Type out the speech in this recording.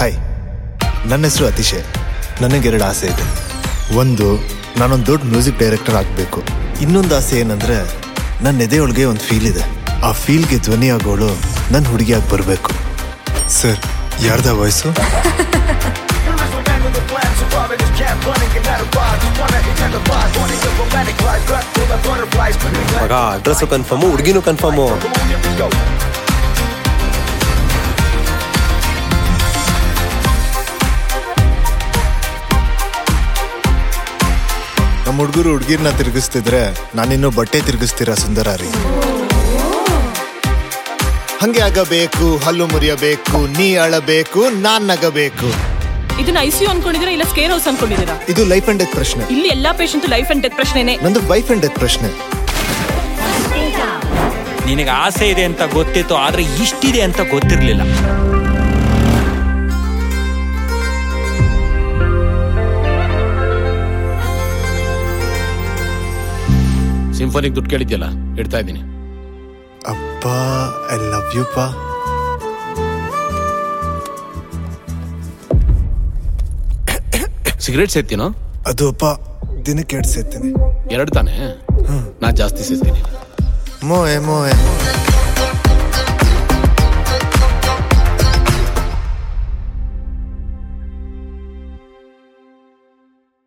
hi ನನ್ನ ಹೆಸರು ಅತಿಶಯ್ ನನಗೆರಡು ಆಸೆ ಇದೆ ಒಂದು ನಾನೊಂದು ದೊಡ್ಡ ಮ್ಯೂಸಿಕ್ ಡೈರೆಕ್ಟರ್ ಆಗಬೇಕು ಇನ್ನೊಂದು ಆಸೆ ಏನಂದ್ರೆ ನನ್ನ ಎದೆಯೊಳಗೆ ಒಂದು ಫೀಲ್ ಇದೆ ಆ ಫೀಲ್ಗೆ ಧ್ವನಿ ಆಗೋಳು ನನ್ನ ಹುಡುಗಿಯಾಗಿ ಬರಬೇಕು ಸರ್ ಯಾರ್ದ ವಯಸ್ಸು ಮಗ ಅಡ್ರೆಸ್ಸು ಕನ್ಫರ್ಮು ಹುಡುಗಿನೂ ಕನ್ಫರ್ಮು ನಮ್ಮ ಹುಡುಗರು ಹುಡುಗಿರ್ನ ತಿರುಗಿಸ್ತಿದ್ರೆ ನಾನಿನ್ನೂ ಬಟ್ಟೆ ತಿರುಗಿಸ್ತೀರಾ ಸುಂದರಾರಿ ಹಂಗೆ ಆಗಬೇಕು ಹಲ್ಲು ಮುರಿಯಬೇಕು ನೀ ಅಳಬೇಕು ನಾನ್ ನಗಬೇಕು ಇದನ್ನ ಐಸಿಯು ಅನ್ಕೊಂಡಿದ್ದೀರಾ ಇಲ್ಲ ಸ್ಕೇರ್ ಹೌಸ್ ಅನ್ಕೊಂಡಿದ್ದೀರಾ ಇದು ಲೈಫ್ ಅಂಡ್ ಡೆತ್ ಪ್ರಶ್ನೆ ಇಲ್ಲಿ ಎಲ್ಲಾ ಪೇಷಂಟ್ ಲೈಫ್ ಅಂಡ್ ಡೆತ್ ಪ್ರಶ್ನೆನೆ ನಂದು ವೈಫ್ ಅಂಡ್ ಡೆತ್ ಪ್ರಶ್ನೆ ನಿನಗೆ ಆಸೆ ಇದೆ ಅಂತ ಗೊತ್ತಿತ್ತು ಆದ್ರೆ ಇಷ್ಟಿದೆ ಅಂತ ಗೊತ್ತಿರ್ಲಿಲ್ಲ ಸಿಂಫೋನಿಗೆ ದುಡ್ಡು ಕೇಳಿದ್ಯಲ್ಲ ಇಡ್ತಾ ಇದ್ದೀನಿ ಅಪ್ಪ ಐ ಲವ್ ಯು ಪಾ ಸಿಗರೇಟ್ ಸೇರ್ತೀನೋ ಅದು ಅಪ್ಪ ದಿನಕ್ಕೆ ಎರಡು ಸೇರ್ತೀನಿ ಎರಡು ತಾನೇ ನಾ ಜಾಸ್ತಿ ಸೇರ್ತೀನಿ ಮೋಯೆ ಮೋಯೆ